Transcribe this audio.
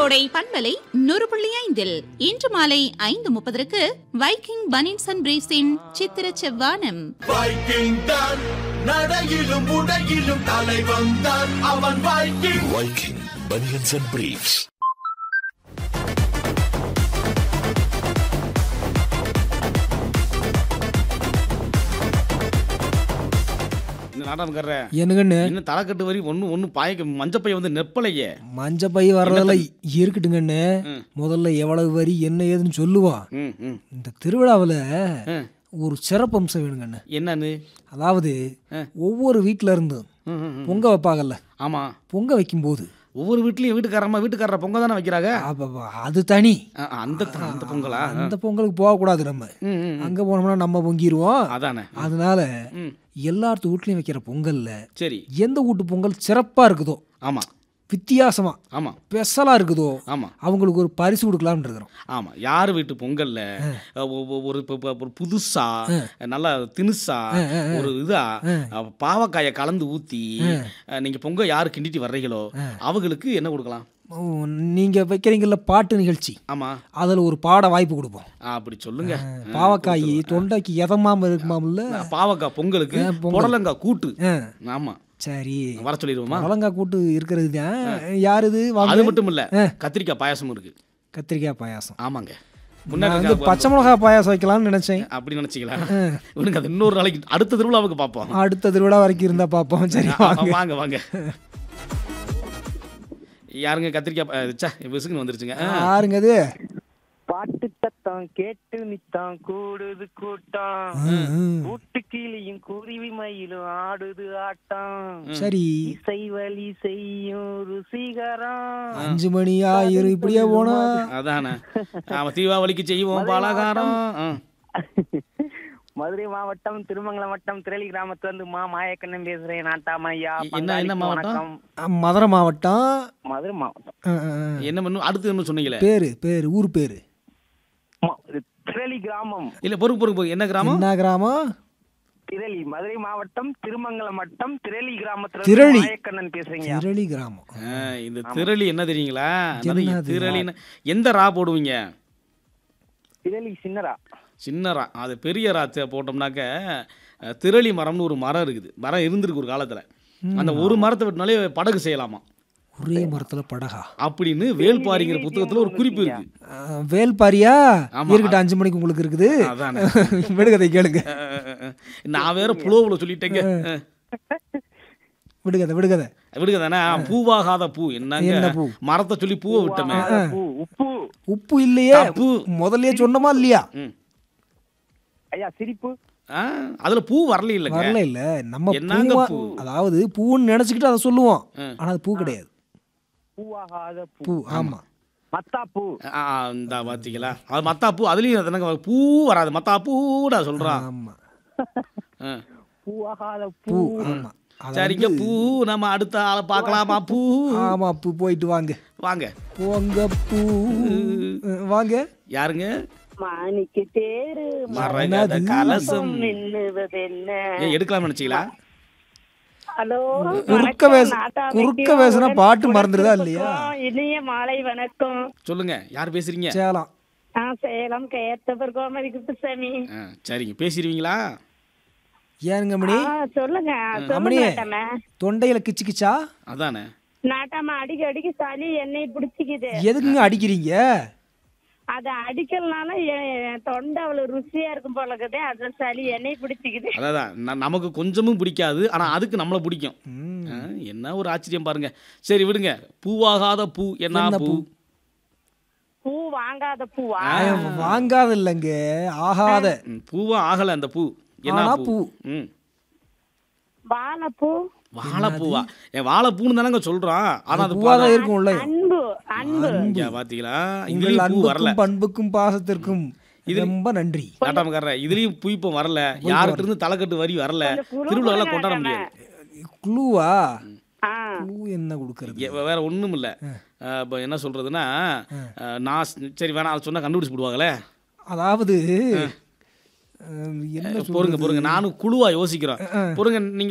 கோடை பண்பலை நூறு புள்ளி ஐந்தில் இன்று மாலை ஐந்து முப்பதற்கு வைக்கிங் பனின்ஸ் அண்ட் பிரேஸின் சித்திர செவ்வானம் வைக்கிங் தான் நடையிலும் உடையிலும் தலைவன் தான் அவன் Viking Viking Bunions and Briefs. இந்த நாடகக்காரர என்னங்கண்ணு இன்னும் தலைக்கட்டு வரி ஒன்று ஒன்று பாய்க்க மஞ்சப்பைய வந்து நெப்பலையே மஞ்ச பை வர்றதெல்லாம் இருக்கட்டுங்கண்ணு முதல்ல எவ்வளவு வரி என்ன ஏதுன்னு சொல்லுவான் ம் ம் இந்த திருவிழாவில் ம். ஒரு சிறப்பம்சம் வேணுங்கண்ணு என்னன்னு அதாவது ஒவ்வொரு வீட்டில இருந்தும் ம், ம், ம். பொங்க வைப்பாங்கல்ல ஆமாம் பொங்க வைக்கும்போது ஒவ்வொரு வீட்லேயும் வீட்டுக்காரம்மா வீட்டுக்காரர பொங்க தானே வைக்கிறாங்க அப்ப அது தனி ஆ, அந்த அந்த பொங்கலா அந்த பொங்கலுக்கு போகக்கூடாது நம்ம ம் ம் அங்க போனோம்னா நம்ம பொங்கிடுவோம் அதானே அதனால ம் எல்லாத்து வீட்லயும் வைக்கிற பொங்கல்ல சரி எந்த வீட்டு பொங்கல் சிறப்பா இருக்குதோ ஆமாம் வித்தியாசமா ஆமாம் ஸ்பெஷலா இருக்குதோ ஆமாம் அவங்களுக்கு ஒரு பரிசு கொடுக்கலாம்னு இருக்கிறோம் ஆமாம் யார் வீட்டு பொங்கல்ல அஹ், ஒ- ஒ- ஒரு இப்ப- இப்ப ஒரு புதுசா நல்லா தினுசா ஒரு இதா அஹ், பாவக்காயை கலந்து ஊற்றி நீங்கள் பொங்கல் யார் கிண்டிட்டு வர்றீங்களோ அவங்களுக்கு என்ன கொடுக்கலாம் ஓ, நீங்க வைக்கிறீங்கல்ல பாட்டு நிகழ்ச்சி ஆமாம் அதுல ஒரு பாட வாய்ப்பு கொடுப்போம் அப்படி சொல்லுங்க பாவக்காய் தொண்டைக்கு எதமாம இருக்குமாம்ல பாவக்காய் பொங்கலுக்கு பொங்கல். புடலங்காய் கூட்டு ஆ, ஆமா சரி வர சொல்லிடுவோமா முழங்காய் கூட்டு இருக்கிறது தான் யார் இது வாங்க அது மட்டும் இல்ல கத்திரிக்காய் பாயாசமும் இருக்கு கத்திரிக்காய் பாயாசம் ஆமாங்க நான் முன்னாடி வந்து பச்சை மிளகா பாயாசம் வைக்கலாம்னு நினைச்சேன் அப்படி நினைச்சிங்களா இவனுக்கு அது இன்னொரு நாளைக்கு அடுத்த திருவிழாவுக்கு பார்ப்போம் அடுத்த திருவிழா வரைக்கும் இருந்தா பார்ப்போம் சரி ஆ, வாங்க வாங்க வாங்க யாருங்க கத்திரிக்காய் பா- ச்சே விசுக்குன்னு வந்துருச்சுங்க ஆ, யாருங்க அது பாட்டு சத்தம் கேட்டு நித்தான் கூடுது கூட்டம் ம், ம். கூட்டு கிளியும் குருவி மயிலும் ஆடுது ஆட்டம் சரி இசை வழி செய்யும் ருசிகரம் அஞ்சு மணி ஆயிரம் இப்படியே போனா அதானே ஆமா தீபாவளிக்கு செய்வோம் பலகாரம் ஆ. மதுரை மாவட்டம் திருமங்கலம் வட்டம் திரளி கிராமத்துல இருந்து மா மாயக்கண்ணன் பேசுறேன் நாட்டாமையா என்ன- என்ன பங்காளிக்கு மாவட்டம்? வணக்கம் அஹ், மதுரை மாவட்டம் மதுரை மாவட்டம் அஹ், அஹ், அஹ். என்ன பண்ணும் அடுத்து என்ன சொன்னீங்களே பேரு பேரு ஊர் பேரு ம- திரளி கிராமம் இல்ல பொறுப்பு பொறுப்பு என்ன கிராமம் என்ன கிராமம் திரளி மதுரை மாவட்டம் திருமங்கலம் வட்டம் திரளி கிராமத்துல திரளி. இருந்து மாயக்கண்ணன் பேசுறீங்க திரளி கிராமம் ஆ, இந்த திரளி என்ன தெரியுங்களா அதாவது என்னது? திரளின்னு எந்த ரா போடுவீங்க திரளி சின்னரா சின்ன ரா அது பெரிய ரா தே- போட்டோம்னாக்க அஹ், திரளி மரம்னு ஒரு மரம் இருக்குது மரம் இருந்திருக்கு ஒரு காலத்தில் அந்த ஒரு மரத்தை வெட்டினாலே படகு செய்யலாமா ஒரே மரத்துல படகா அப்படின்னு வேல்பாரிங்கிற புத்தகத்தில் ஒரு குறிப்பு இருக்கு அஹ், வேல்பாரியா ஆமா. இருக்கட்டும் அஞ்சு மணிக்கு உங்களுக்கு இருக்குது அதானே விடுகதை கேளுங்க அஹ், அஹ், அஹ். நான் வேற புலோவில் சொல்லிட்டேங்க அஹ். விடுகதை விடுகதை விடுங்க தானே பூவாகாத பூ என்ன என்னங்க பூ? மரத்தை சொல்லி பூவை விட்டோமே பூ உப்பு உப்பு இல்லையே தப்பு. முதல்லயே சொன்னமா இல்லையா ம். ஐயா சிரிப்பு ஆ, அதுல பூ வரல இல்லைங்க வரல இல்ல நம்ம என்னங்க பூவா- பூ? அதாவது பூன்னு நினைச்சுக்கிட்டு அதை சொல்லுவோம் ஆ. ஆனா அது பூ கிடையாது பூவாகாத பூ பூ ஆமா மத்தா பூ ஆ, இந்த பார்த்தீங்களா அது மத்தா பூ அதுலயும் என்னங்க பூ வராது மத்தா பூடா சொல்றான் ஆமா ஆ. பூவாகாத பூ பூ ஆமா அத சரிங்க பூ நம்ம அடுத்த ஆளை பார்க்கலாமா பூ ஆமா பூ போயிட்டு வாங்க வாங்க போங்க பூ அஹ், வாங்க யாருங்க மாணிக்க தேரு மரகத கலசம் நின்னுவதென்ன ஏன் எடுக்கலாம்னு நினைச்சீங்களா ஹலோ குறுக்க பேச குறுக்க பேசுனா பாட்டு மறந்துடுதா இல்லையா இனிய மாலை வணக்கம் சொல்லுங்க யார் பேசுறீங்க சேலம் நான் சேலம் கேத்தவர் கோமதி குப்புசாமி ஆ, சரிங்க பேசிடுவீங்களா ஏனுங்க மணி ஆ, சொல்லுங்க சொல்லுங்க அம்மணி நாட்டாம தொண்டையில கிச்சு கிச்சா அதானே நாட்டாம அடிக்க அடிக்க சளி என்னை பிடிச்சிக்குது எதுக்குங்க அடிக்கிறீங்க அத அடிக்கலனால என் தொண்டை அவ்வளவு ருசியா இருக்கும் போல இருக்குது அதான் சளி என்னை பிடிச்சிக்குது அதான் ந- நமக்கு கொஞ்சமும் பிடிக்காது ஆனா அதுக்கு நம்மளை பிடிக்கும் ம். ஆ, என்ன ஒரு ஆச்சரியம் பாருங்க சரி விடுங்க பூவாகாத பூ என்ன என்ன பூ பூ? பூ வாங்காத பூவா ஏன் வாங்காத இல்லைங்க ஆகாத ம், பூவா ஆகல அந்த பூ என்ன ஆனா பூ பூ. ம் வாழைப்பூ வாழைப்பூவா என் வாழைப்பூன்னு தானங்க சொல்றான் ஆனா அது பூவா தான் இருக்கும்ல அன்பு அன்பு இங்க பாத்தீங்களா உங்கள் இதுலயும் பூ வரல அன்புக்கும் பண்புக்கும் பாசத்திற்கும் ரொம்ப நன்றி நாட்டாமக்காரர் இதுலயும் பூ இப்போ வரல யார்கிட்ட இருந்து தலைக்கட்டு வரி வரல திருவிழாலாம் கொண்டாட முடியாது குழுவா ஆ குழு என்ன கொடுக்கறது எ- வேற ஒண்ணும் இல்ல அஹ், இப்ப என்ன சொல்றதுன்னா அஹ், நான் ஸ்- சரி வேணாம் அதை சொன்னா கண்டுபிடிச்சு போடுவாங்களே அதாவது அஹ், என்ன பொறுங்க பொறுங்க நானும் குழுவா யோசிக்கிறேன் பொறுங்க நீங்க